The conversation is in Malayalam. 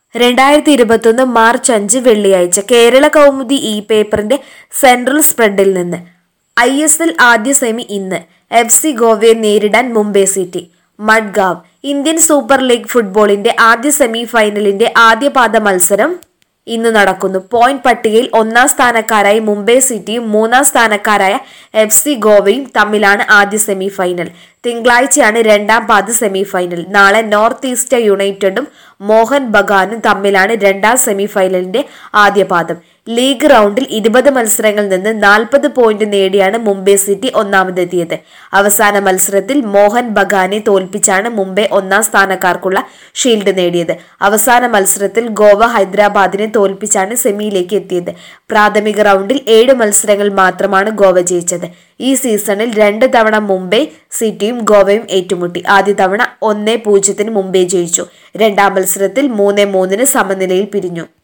രണ്ടായിരത്തി ഇരുപത്തൊന്ന് മാർച്ച് അഞ്ച് വെള്ളിയാഴ്ച കേരള കൗമുദി ഇ പേപ്പറിന്റെ സെൻട്രൽ സ്പ്രെഡിൽ നിന്ന് ഐ എസ് എൽ ആദ്യ സെമി ഇന്ന് എഫ് സി ഗോവയെ നേരിടാൻ Mumbai city Madgaon Indian super league ഫുട്ബോളിന്റെ ആദ്യ സെമി ഫൈനലിന്റെ ആദ്യപാദ മത്സരം ഇന്ന് നടക്കുന്നു പോയിന്റ് പട്ടികയിൽ ഒന്നാം സ്ഥാനക്കാരായ മുംബൈ സിറ്റിയും മൂന്നാം സ്ഥാനക്കാരായ എഫ് സി ഗോവയും തമ്മിലാണ് ആദ്യ സെമി ഫൈനൽ തിങ്കളാഴ്ചയാണ് രണ്ടാം പാദ സെമി ഫൈനൽ നാളെ നോർത്ത് ഈസ്റ്റ് യുണൈറ്റഡും മോഹൻ ബഗാനും തമ്മിലാണ് രണ്ടാം സെമി ഫൈനലിന്റെ ആദ്യ പാദം ലീഗ് റൗണ്ടിൽ ഇരുപത് മത്സരങ്ങളിൽ നിന്ന് നാൽപ്പത് പോയിന്റ് നേടിയാണ് മുംബൈ സിറ്റി ഒന്നാമതെത്തിയത് അവസാന മത്സരത്തിൽ മോഹൻ ബഗാനെ തോൽപ്പിച്ചാണ് മുംബൈ ഒന്നാം സ്ഥാനക്കാർക്കുള്ള ഷീൽഡ് നേടിയത് അവസാന മത്സരത്തിൽ ഗോവ ഹൈദരാബാദിനെ തോൽപ്പിച്ചാണ് സെമിയിലേക്ക് എത്തിയത് പ്രാഥമിക റൗണ്ടിൽ ഏഴ് മത്സരങ്ങൾ മാത്രമാണ് ഗോവ ജയിച്ചത് ഈ സീസണിൽ രണ്ട് തവണ മുംബൈ സിറ്റിയും ഗോവയും ഏറ്റുമുട്ടി ആദ്യ തവണ ഒന്നേ പൂജ്യത്തിന് മുംബൈ ജയിച്ചു രണ്ടാം മത്സരത്തിൽ മൂന്നേ മൂന്നിന് സമനിലയിൽ പിരിഞ്ഞു